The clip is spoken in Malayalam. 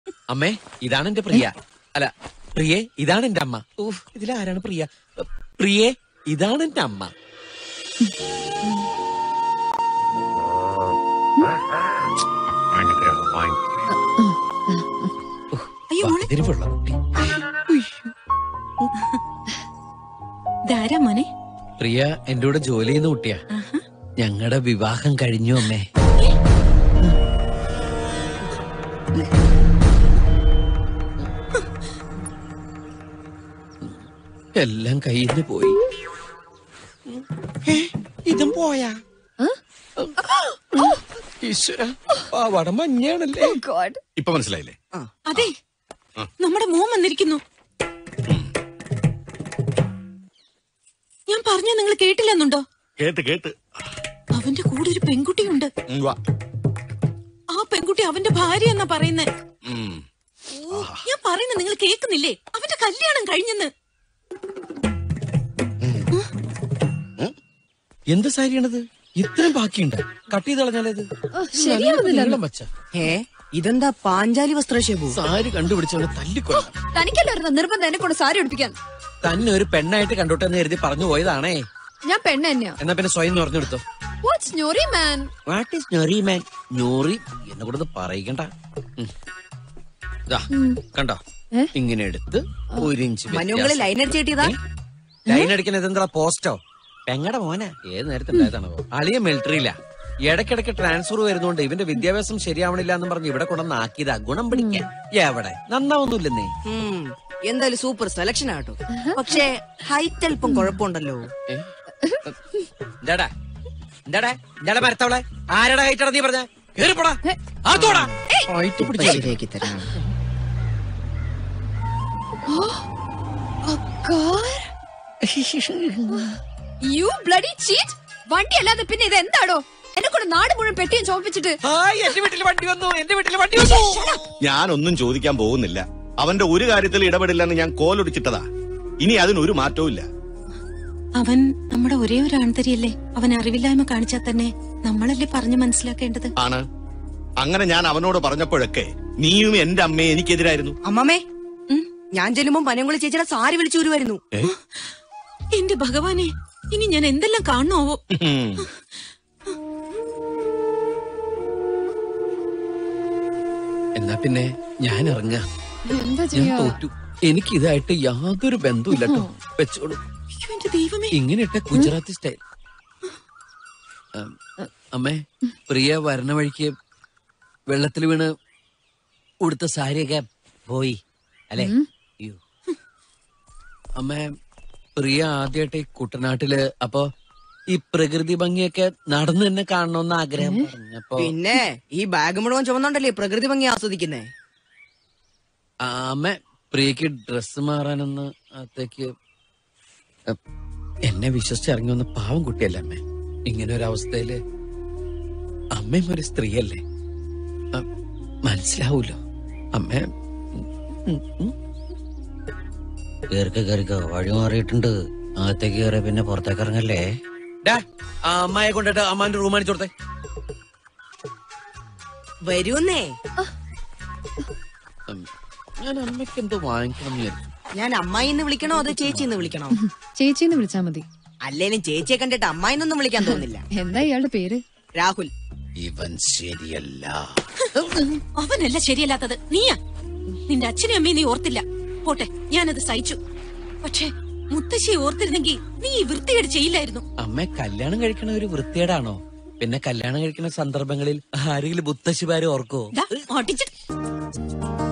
അമ്മേ ഇതാണ് എന്റെ പ്രിയ അല്ല പ്രിയേ ഇതാണ് എന്റെ അമ്മ ഊഫ് ഇതിലാരാണ് പ്രിയ പ്രിയേ ഇതാണ് എന്റെ അമ്മ അയ്യോ മോളെ ഇതിനുള്ള കുട്ടി ധാരാ മോനെ പ്രിയ എന്റെ കൂടെ ജോലി ചെയ്യുന്ന കുട്ടിയാ ഞങ്ങളുടെ വിവാഹം കഴിഞ്ഞു അമ്മേ എല്ലാം കയ്യിൽ നിന്ന് പോയി ഏ, ഇതും പോയാ ഈശ്വര പാവാട മഞ്ഞാണല്ലേ ഇപ്പൊ മനസ്സിലായില്ലേ അതെ നമ്മുടെ മോൻ വന്നിരിക്കുന്നു ഞാൻ പറഞ്ഞ നിങ്ങൾ കേട്ടില്ലെന്നുണ്ടോ കേട്ട് കേട്ട് അവന്റെ കൂടെ ഒരു പെൺകുട്ടിയുണ്ട് ഉം, വാ. ആ പെൺകുട്ടി അവന്റെ ഭാര്യ എന്നാ പറയുന്നേ ഉം. ഞാൻ പറയുന്നത് നിങ്ങൾ കേൾക്കുന്നില്ലേ അവന്റെ കല്യാണം കഴിഞ്ഞെന്ന് എന്ത് സാരിയാണത് ഇത്രയും ബാക്കിയുണ്ട് കട്ട് ചെയ്ത് കളഞ്ഞാലേത് ശരിയാവുന്നില്ല വച്ച ഏ ഇതെന്താ പാഞ്ചാലി വസ്ത്രശേപു സാരി കണ്ടുപിടിച്ചവനെ തല്ലിക്കൊല്ലാം തനിക്കല്ലായിരുന്നു നിർബന്ധം എന്നെ കൊണ്ട് സാരി ഉടുപ്പിക്കാൻ തന്നെ ഒരു പെണ്ണായിട്ട് കണ്ടോട്ടെന്ന് കരുതി പറഞ്ഞു പോയതാണേ ഞാൻ പെണ്ണ് തന്നെയാ എന്നാ പിന്നെ സ്വയം പറഞ്ഞെടുത്തോ വാട്ട്സ് ഞൊറി മാൻ വാട്ട് ഈസ് ഞൊറി മാൻ ഞൊറി എന്നെ കൂടെ പറയിക്കണ്ട ഉം. ദാ, കണ്ടോ ഇങ്ങനെ എടുത്ത് ഒരു ഇഞ്ച് മനുങ്ങള് ലൈൻ അടിച്ച് കിട്ടിയതാ ലൈൻ അടിക്കുന്നത് എന്താ പോസ്റ്റോ പെങ്ങടെ മോനെ ഏത് നേരത്തെ ഉണ്ടായതാണോ അളിയ മിലിറ്ററിയില്ല ഇടയ്ക്കിടയ്ക്ക് ട്രാൻസ്ഫർ വരുന്നോണ്ട് ഇവന്റെ വിദ്യാഭ്യാസം ശരിയാവണില്ല എന്ന് പറഞ്ഞ് ഇവിടെ കൊണ്ടുവന്ന് ആക്കിയതാ ഗുണം പിടിക്കാൻ എവിടെ നന്നാവൊന്നുമില്ലെന്നേ ഉം, എന്തായാലും സൂപ്പർ സെലക്ഷൻ ആട്ടോ പക്ഷേ ഹൈറ്റ് അല്പം കുഴപ്പമുണ്ടല്ലോ എന്താടാ എന്താടാ എന്താടാ മരത്തവളെ ആരുടെ ഹൈറ്റാണ് നീ പറഞ്ഞ കേറിപ്പോടാ അതോടാ ഹൈറ്റ് പിടിച്ചു ശരിയാക്കി തരാം യു ബ്ലഡി ചീറ്റ് വണ്ടി അല്ലാതെ പിന്നെ ഇത് എന്താടോ എന്നെ കൊണ്ട് നാട് മുഴുവൻ പെട്ടിയും ചോപ്പിച്ചിട്ട് ഹായ് എന്റെ വീട്ടിൽ വണ്ടി വന്നു എന്റെ വീട്ടിൽ വണ്ടി വന്നു ഞാനൊന്നും ചോദിക്കാൻ പോകുന്നില്ല അവന്റെ ഒരു കാര്യത്തിൽ ഇടപെടില്ലെന്ന് ഞാൻ കോലൊടിച്ചിട്ടതാ ഇനി അതിനൊരു മാറ്റവും ഇല്ല അവൻ നമ്മുടെ ഒരേ ഒരു ആൺതരിയല്ലേ അവൻ അറിവില്ലായ്മ കാണിച്ചാൽ തന്നെ നമ്മളല്ലേ പറഞ്ഞു മനസ്സിലാക്കേണ്ടത് ആണ് അങ്ങനെ ഞാൻ അവനോട് പറഞ്ഞപ്പോഴൊക്കെ നീയും എന്റെ അമ്മയും എനിക്കെതിരായിരുന്നു അമ്മമ്മേ ഞാൻ ചെല്ലുമ്പോ പനങ്കുളി ചേച്ചിയുടെ സാരി വിളിച്ചു വരുമായിരുന്നു എന്റെ ഭഗവാനെ ഇനി ഞാൻ എന്തെല്ലാം കാണുമോ ഉം. എന്നാ പിന്നെ ഞാൻ ഇറങ്ങാം എന്താ ഞാൻ തോറ്റു എനിക്ക് ഇതായിട്ട് യാതൊരു ബന്ധവുമില്ല കേട്ടോ വെച്ചോളൂ അയ്യോ എന്റെ ദൈവമേ ഇങ്ങനെ ഇട്ട ഗുജറാത്തി സ്റ്റൈൽ ഉം, അമ്മേ പ്രിയ വരണ വഴിക്ക് വെള്ളത്തിൽ വീണ് ഉടുത്ത സാരിയൊക്കെ പോയി അല്ലെ അയ്യോ അമ്മേ പ്രിയ ആദ്യമായിട്ട് ഈ കുട്ടനാട്ടില് അപ്പൊ ഈ പ്രകൃതി ഭംഗിയൊക്കെ നടന്നു തന്നെ കാണണമെന്ന് ആഗ്രഹം പറഞ്ഞപ്പോ പിന്നെ ഈ ബാഗ് മുഴുവൻ ചുമന്നുണ്ടല്ലേ പ്രകൃതി ഭംഗി ആസ്വദിക്കുന്നേ ആ, അമ്മ പ്രിയക്ക് ഡ്രസ് മാറാനൊന്ന് അകത്തേക്ക് അ, എന്നെ വിശ്വസിച്ചിറങ്ങി വന്ന പാവം കുട്ടിയല്ല അമ്മ ഇങ്ങനെ ഒരു അവസ്ഥയില് അമ്മയും ഒരു സ്ത്രീയല്ലേ അ, മനസ്സിലാവൂലോ അമ്മ കേറിക്ക കേറിക്ക വഴി മാറിയിട്ടുണ്ട് അകത്തേക്ക് കയറിയ പിന്നെ പുറത്തേക്ക് ഇറങ്ങല്ലേ അമ്മയെ കൊണ്ടിട്ട് അമ്മാന്റെ റൂം അടിച്ചു കൊടുത്തേ വരുന്നേ ഉം, ഞാൻ അമ്മയ്ക്ക് എന്തോ വാങ്ങിക്കണം എന്ന് വിചാരിച്ചു ഞാൻ അമ്മായിന്ന് വിളിക്കണോ അതോ ചേച്ചിന്ന് വിളിക്കണോ ചേച്ചിന്ന് വിളിച്ചാ മതി അല്ലേലും ചേച്ചിയെ കണ്ടിട്ട് അമ്മായിന്നൊന്നും വിളിക്കാൻ തോന്നില്ല എന്താ ഇയാളുടെ പേര് രാഹുൽ ഇവൻ ശരിയല്ല അവനല്ല ശരിയല്ലാത്തത് നീയാ നിന്റെ അച്ഛനും അമ്മയും നീ ഓർത്തില്ല പോട്ടെ ഞാനത് സഹിച്ചു പക്ഷേ മുത്തശ്ശിയെ ഓർത്തിരുന്നെങ്കിൽ നീ ഈ വൃത്തികേട് ചെയ്യില്ലായിരുന്നു അമ്മ കല്യാണം കഴിക്കണ ഒരു വൃത്തിയേടാണോ പിന്നെ കല്യാണം കഴിക്കുന്ന സന്ദർഭങ്ങളിൽ ആരെങ്കിലും മുത്തശ്ശിമാരെ ഓർക്കോ ദാ, അടിച്ചിട്ട്